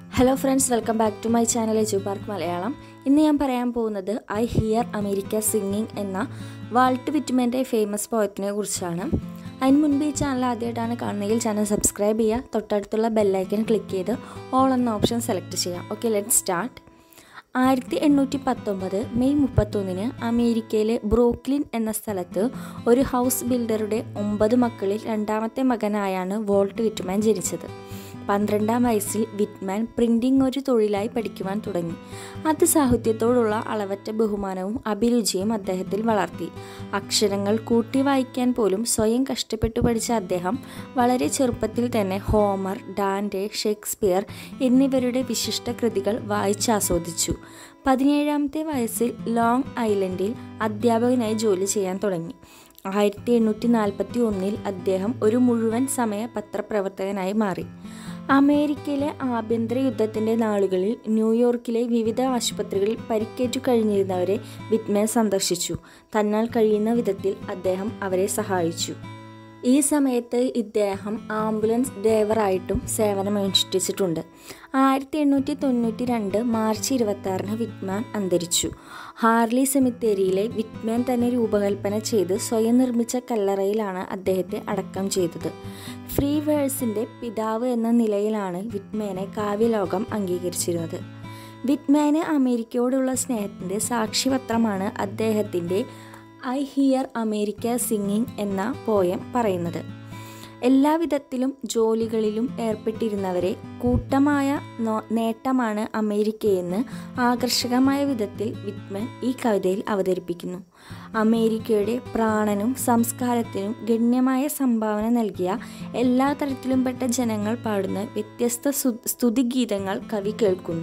hello friends welcome back to my channel Edu Park Malayalam ഇന്ന് ഞാൻ പറയാൻ പോകുന്നത് ഐ ഹിയർ അമേരിക്ക സിംഗിങ് എന്ന വാൾട്ട് വിറ്റുമെൻ്റെ ഫേമസ് പോയറ്റിനെ കുറിച്ചാണ് അതിന് മുൻപ് ഈ ചാനൽ ആദ്യമായിട്ടാണ് കാണുന്നതെങ്കിൽ ചാനൽ സബ്സ്ക്രൈബ് ചെയ്യുക തൊട്ടടുത്തുള്ള ബെല്ലൈക്കൻ ക്ലിക്ക് ചെയ്ത് ഓൾ എന്ന ഓപ്ഷൻ സെലക്ട് ചെയ്യാം ഓക്കെ ലെറ്റ് സ്റ്റാർട്ട് ആയിരത്തി എണ്ണൂറ്റി പത്തൊമ്പത് മെയ് മുപ്പത്തൊന്നിന് അമേരിക്കയിലെ ബ്രൂക്ലിൻ എന്ന സ്ഥലത്ത് ഒരു ഹൗസ് ബിൽഡറുടെ ഒമ്പത് മക്കളിൽ രണ്ടാമത്തെ മകനായാണ് വോൾട്ട് വിറ്റ്മാൻ ജനിച്ചത് പന്ത്രണ്ടാം വയസ്സിൽ വിറ്റ്മാൻ പ്രിന്റിംഗ് ഒരു തൊഴിലായി പഠിക്കുവാൻ തുടങ്ങി അത് സാഹിത്യത്തോടുള്ള അളവറ്റ ബഹുമാനവും അഭിരുചിയും അദ്ദേഹത്തിൽ വളർത്തി അക്ഷരങ്ങൾ കൂട്ടി വായിക്കാൻ പോലും സ്വയം കഷ്ടപ്പെട്ടു പഠിച്ച അദ്ദേഹം വളരെ ചെറുപ്പത്തിൽ തന്നെ ഹോമർ ഡാൻഡെ ഷേക്സ്പിയർ എന്നിവരുടെ വിശിഷ്ട കൃതികൾ വായിച്ചാസ്വദിച്ചു പതിനേഴാമത്തെ വയസ്സിൽ ലോങ് ഐലൻഡിൽ അധ്യാപകനായി ജോലി ചെയ്യാൻ തുടങ്ങി ആയിരത്തി എണ്ണൂറ്റി നാൽപ്പത്തി ഒന്നിൽ അദ്ദേഹം ഒരു മുഴുവൻ സമയ പത്രപ്രവർത്തകനായി മാറി അമേരിക്കയിലെ ആഭ്യന്തര യുദ്ധത്തിൻ്റെ നാളുകളിൽ ന്യൂയോർക്കിലെ വിവിധ ആശുപത്രികളിൽ പരിക്കേറ്റു കഴിഞ്ഞിരുന്നവരെ വിറ്റ്മാൻ സന്ദർശിച്ചു തന്നാൽ കഴിയുന്ന വിധത്തിൽ അദ്ദേഹം അവരെ സഹായിച്ചു ഈ സമയത്ത് ഇദ്ദേഹം ആംബുലൻസ് ഡ്രൈവറായിട്ടും സേവനമനുഷ്ഠിച്ചിട്ടുണ്ട് ആയിരത്തി എണ്ണൂറ്റി തൊണ്ണൂറ്റി രണ്ട് മാർച്ച് ഇരുപത്തി ആറിന് വിറ്റ്മാൻ അന്തരിച്ചു ഹാർലി സെമിത്തേരിയിലെ വിറ്റ്മാൻ തന്നെ രൂപകൽപ്പന ചെയ്ത് സ്വയം നിർമ്മിച്ച കല്ലറയിലാണ് അദ്ദേഹത്തെ അടക്കം ചെയ്തത് ഫ്രീ വേഴ്സിൻ്റെ പിതാവ് എന്ന നിലയിലാണ് വിറ്റ്മാനെ കാവ്യലോകം അംഗീകരിച്ചിരുന്നത് വിറ്റ്മാന് അമേരിക്കയോടുള്ള സ്നേഹത്തിൻ്റെ സാക്ഷ്യപത്രമാണ് അദ്ദേഹത്തിൻ്റെ ഐ ഹിയർ അമേരിക്ക സിംഗിങ് എന്ന പോയം പറയുന്നത് എല്ലാവിധത്തിലും ജോലികളിലും ഏർപ്പെട്ടിരുന്നവരെ കൂട്ടമായ നേട്ടമാണ് അമേരിക്കയെന്ന് ആകർഷകമായ വിധത്തിൽ വിറ്റ്മൻ ഈ കവിതയിൽ അവതരിപ്പിക്കുന്നു അമേരിക്കയുടെ പ്രാണനും സംസ്കാരത്തിനും ഗണ്യമായ സംഭാവന നൽകിയ എല്ലാ തരത്തിലും പെട്ട ജനങ്ങൾ പാടുന്ന വ്യത്യസ്ത സ്തുതിഗീതങ്ങൾ കവി കേൾക്കുന്നു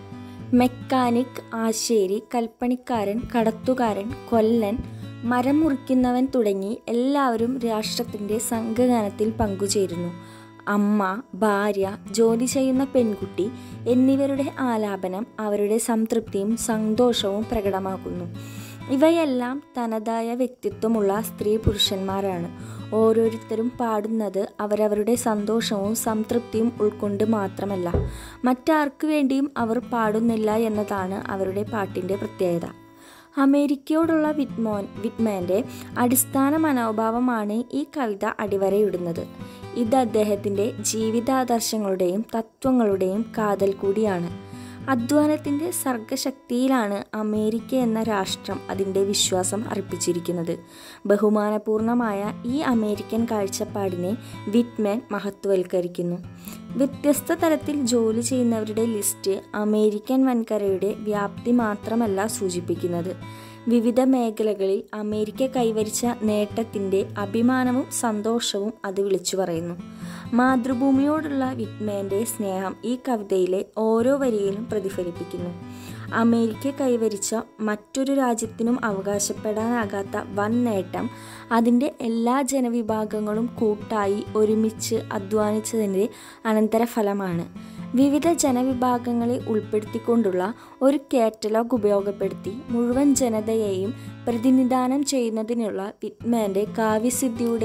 മെക്കാനിക് ആശേരി കൽപ്പണിക്കാരൻ കടത്തുകാരൻ കൊല്ലൻ മരം മുറിക്കുന്നവൻ തുടങ്ങി എല്ലാവരും രാഷ്ട്രത്തിൻ്റെ സംഘഗാനത്തിൽ പങ്കുചേരുന്നു അമ്മ ഭാര്യ ജോലി ചെയ്യുന്ന പെൺകുട്ടി എന്നിവരുടെ ആലാപനം അവരുടെ സംതൃപ്തിയും സന്തോഷവും പ്രകടമാക്കുന്നു ഇവയെല്ലാം തനതായ വ്യക്തിത്വമുള്ള സ്ത്രീ പുരുഷന്മാരാണ് ഓരോരുത്തരും പാടുന്നത് അവരവരുടെ സന്തോഷവും സംതൃപ്തിയും ഉൾക്കൊണ്ട് മാത്രമല്ല മറ്റാർക്കു വേണ്ടിയും അവർ പാടുന്നില്ല എന്നതാണ് അവരുടെ പാട്ടിൻ്റെ പ്രത്യേകത അമേരിക്കയോടുള്ള വിറ്റ്മോൻ വിറ്റ്മാൻ്റെ അടിസ്ഥാന മനോഭാവമാണ് ഈ കവിത അടിവരയിടുന്നത് ഇത് അദ്ദേഹത്തിൻ്റെ ജീവിതാദർശങ്ങളുടെയും തത്വങ്ങളുടെയും കാതൽ കൂടിയാണ് അധ്വാനത്തിൻ്റെ സർഗശക്തിയിലാണ് അമേരിക്ക എന്ന രാഷ്ട്രം അതിൻ്റെ വിശ്വാസം അർപ്പിച്ചിരിക്കുന്നത് ബഹുമാനപൂർണമായ ഈ അമേരിക്കൻ കാഴ്ചപ്പാടിനെ വിറ്റ്മാൻ മഹത്വവൽക്കരിക്കുന്നു വ്യത്യസ്ത തലത്തിൽ ജോലി ചെയ്യുന്നവരുടെ ലിസ്റ്റ് അമേരിക്കൻ വൻകരയുടെ വ്യാപ്തി മാത്രമല്ല സൂചിപ്പിക്കുന്നത് വിവിധ മേഖലകളിൽ അമേരിക്ക കൈവരിച്ച നേട്ടത്തിൻ്റെ അഭിമാനവും സന്തോഷവും അത് വിളിച്ചു പറയുന്നു മാതൃഭൂമിയോടുള്ള വിറ്റ്മാൻ്റെ സ്നേഹം ഈ കവിതയിലെ ഓരോ വരിയിലും പ്രതിഫലിപ്പിക്കുന്നു അമേരിക്ക കൈവരിച്ച മറ്റൊരു രാജ്യത്തിനും അവകാശപ്പെടാനാകാത്ത വൻ നേട്ടം അതിൻ്റെ എല്ലാ ജനവിഭാഗങ്ങളും കൂട്ടായി ഒരുമിച്ച് അധ്വാനിച്ചതിൻ്റെ അനന്തരഫലമാണ് വിവിധ ജനവിഭാഗങ്ങളെ ഉൾപ്പെടുത്തിക്കൊണ്ടുള്ള ഒരു കാറ്റലോഗ് ഉപയോഗപ്പെടുത്തി മുഴുവൻ ജനതയെയും പ്രതിനിധാനം ചെയ്യുന്നതിനുള്ള വിറ്റ്മാൻ്റെ കാവ്യസിദ്ധിയുടെ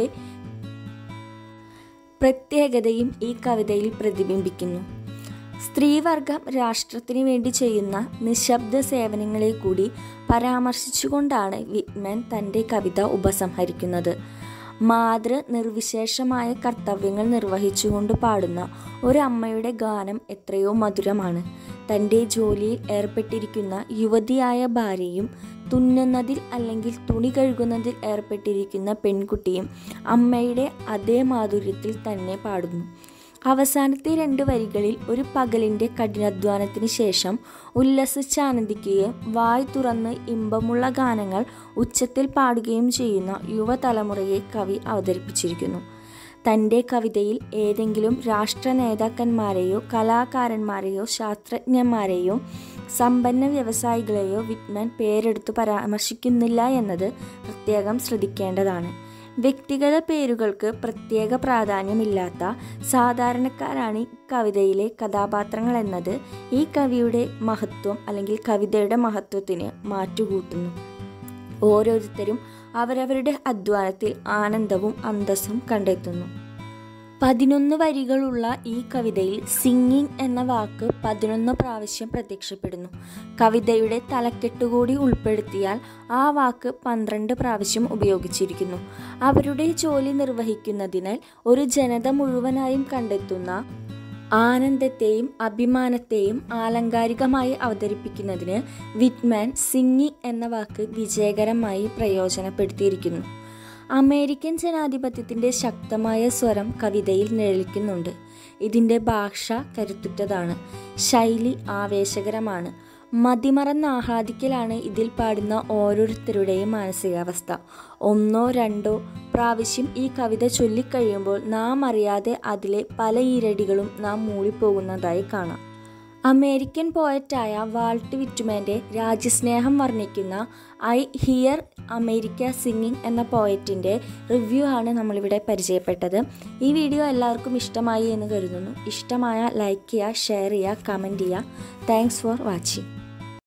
പ്രത്യേകതയും ഈ കവിതയിൽ പ്രതിബിംബിക്കുന്നു സ്ത്രീവർഗം രാഷ്ട്രത്തിനു വേണ്ടി ചെയ്യുന്ന നിശബ്ദ സേവനങ്ങളെ കൂടി പരാമർശിച്ചുകൊണ്ടാണ് വിറ്റ്മാൻ തൻ്റെ കവിത ഉപസംഹരിക്കുന്നത് മാതൃ നിർവിശേഷമായ കർത്തവ്യങ്ങൾ നിർവഹിച്ചുകൊണ്ട് പാടുന്ന ഒരമ്മയുടെ ഗാനം എത്രയോ മധുരമാണ് തൻ്റെ ജോലിയിൽ ഏർപ്പെട്ടിരിക്കുന്ന യുവതിയായ ഭാര്യയും തുന്നുന്നതിൽ അല്ലെങ്കിൽ തുണി കഴുകുന്നതിൽ ഏർപ്പെട്ടിരിക്കുന്ന പെൺകുട്ടിയും അമ്മയുടെ അതേ മാധുര്യത്തിൽ തന്നെ പാടുന്നു അവസാനത്തെ രണ്ട് വരികളിൽ ഒരു പകലിൻ്റെ കഠിനാധ്വാനത്തിന് ശേഷം ഉല്ലസിച്ചാനന്ദിക്കുകയും വായ് തുറന്ന് ഇമ്പമുള്ള ഗാനങ്ങൾ ഉച്ചത്തിൽ പാടുകയും ചെയ്യുന്ന യുവതലമുറയെ കവി അവതരിപ്പിച്ചിരിക്കുന്നു തൻ്റെ കവിതയിൽ ഏതെങ്കിലും രാഷ്ട്ര നേതാക്കന്മാരെയോ കലാകാരന്മാരെയോ ശാസ്ത്രജ്ഞന്മാരെയോ സമ്പന്ന വ്യവസായികളെയോ വിറ്റ്മാൻ പേരെടുത്ത് പരാമർശിക്കുന്നില്ല എന്നത് പ്രത്യേകം ശ്രദ്ധിക്കേണ്ടതാണ് വ്യക്തിഗത പേരുകൾക്ക് പ്രത്യേക പ്രാധാന്യമില്ലാത്ത സാധാരണക്കാരാണ് ഈ കവിതയിലെ കഥാപാത്രങ്ങൾ എന്നത് ഈ കവിയുടെ മഹത്വം അല്ലെങ്കിൽ കവിതയുടെ മഹത്വത്തിന് മാറ്റുകൂട്ടുന്നു ഓരോരുത്തരും അവരവരുടെ അധ്വാനത്തിൽ ആനന്ദവും അന്തസ്സും കണ്ടെത്തുന്നു പതിനൊന്ന് വരികളുള്ള ഈ കവിതയിൽ സിംഗിങ് എന്ന വാക്ക് പതിനൊന്ന് പ്രാവശ്യം പ്രത്യക്ഷപ്പെടുന്നു കവിതയുടെ തലക്കെട്ടുകൂടി ഉൾപ്പെടുത്തിയാൽ ആ വാക്ക് പന്ത്രണ്ട് പ്രാവശ്യം ഉപയോഗിച്ചിരിക്കുന്നു അവരുടെ ജോലി നിർവഹിക്കുന്നതിനാൽ ഒരു ജനത മുഴുവനായും കണ്ടെത്തുന്ന ആനന്ദത്തെയും അഭിമാനത്തെയും ആലങ്കാരികമായി അവതരിപ്പിക്കുന്നതിന് വിറ്റ്മാൻ സിംഗിങ് എന്ന വാക്ക് വിജയകരമായി പ്രയോജനപ്പെടുത്തിയിരിക്കുന്നു അമേരിക്കൻ ജനാധിപത്യത്തിൻ്റെ ശക്തമായ സ്വരം കവിതയിൽ നിഴലിക്കുന്നുണ്ട് ഇതിൻ്റെ ഭാഷ കരുത്തുറ്റതാണ് ശൈലി ആവേശകരമാണ് മതിമറന്ന് ആഹ്ലാദിക്കലാണ് ഇതിൽ പാടുന്ന ഓരോരുത്തരുടെയും മാനസികാവസ്ഥ ഒന്നോ രണ്ടോ പ്രാവശ്യം ഈ കവിത ചൊല്ലിക്കഴിയുമ്പോൾ നാം അറിയാതെ അതിലെ പല ഈരടികളും നാം മൂളിപ്പോകുന്നതായി കാണാം അമേരിക്കൻ പോയറ്റായ വാൾട്ട് വിറ്റുമാൻ്റെ രാജ്യസ്നേഹം വർണ്ണിക്കുന്ന ഐ ഹിയർ അമേരിക്ക സിംഗിങ് എന്ന പോയറ്റിൻ്റെ റിവ്യൂ ആണ് നമ്മളിവിടെ പരിചയപ്പെട്ടത് ഈ വീഡിയോ എല്ലാവർക്കും ഇഷ്ടമായി എന്ന് കരുതുന്നു ഇഷ്ടമായ ലൈക്ക് ചെയ്യുക ഷെയർ ചെയ്യുക കമൻറ്റ് ചെയ്യുക താങ്ക്സ് ഫോർ വാച്ചിങ്